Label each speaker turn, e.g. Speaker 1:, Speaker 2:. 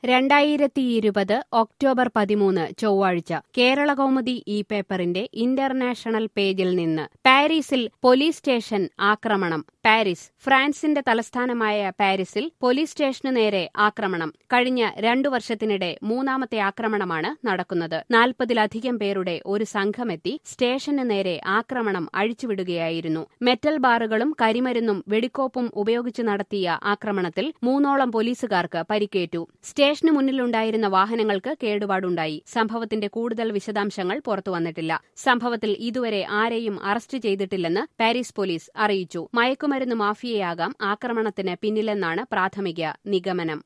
Speaker 1: രണ്ടായിരത്തി ഇരുപത് ഒക്ടോബർ പതിമൂന്ന് ചൊവ്വാഴ്ച കേരളകൗമുദി ഈ പേപ്പറിന്റെ ഇന്റർനാഷണൽ പേജിൽ നിന്ന് പാരീസിൽ പോലീസ് സ്റ്റേഷൻ ആക്രമണം പാരീസ് ഫ്രാൻസിന്റെ തലസ്ഥാനമായ പാരീസിൽ പോലീസ് സ്റ്റേഷനു നേരെ ആക്രമണം കഴിഞ്ഞ രണ്ടു വർഷത്തിനിടെ മൂന്നാമത്തെ ആക്രമണമാണ് നടക്കുന്നത് നാൽപ്പതിലധികം പേരുടെ ഒരു സംഘമെത്തി സ്റ്റേഷന് നേരെ ആക്രമണം അഴിച്ചുവിടുകയായിരുന്നു മെറ്റൽ ബാറുകളും കരിമരുന്നും വെടിക്കോപ്പും ഉപയോഗിച്ച് നടത്തിയ ആക്രമണത്തിൽ മൂന്നോളം പോലീസുകാർക്ക് പരിക്കേറ്റു സ്റ്റേഷന് മുന്നിലുണ്ടായിരുന്ന വാഹനങ്ങൾക്ക് കേടുപാടുണ്ടായി സംഭവത്തിന്റെ കൂടുതൽ വിശദാംശങ്ങൾ പുറത്തുവന്നിട്ടില്ല സംഭവത്തിൽ ഇതുവരെ ആരെയും അറസ്റ്റ് ചെയ്തിട്ടില്ലെന്ന് പാരീസ് പോലീസ് അറിയിച്ചു മയക്കുമരുന്ന് മാഫിയയാകാം ആക്രമണത്തിന് പിന്നിലെന്നാണ് പ്രാഥമിക നിഗമനം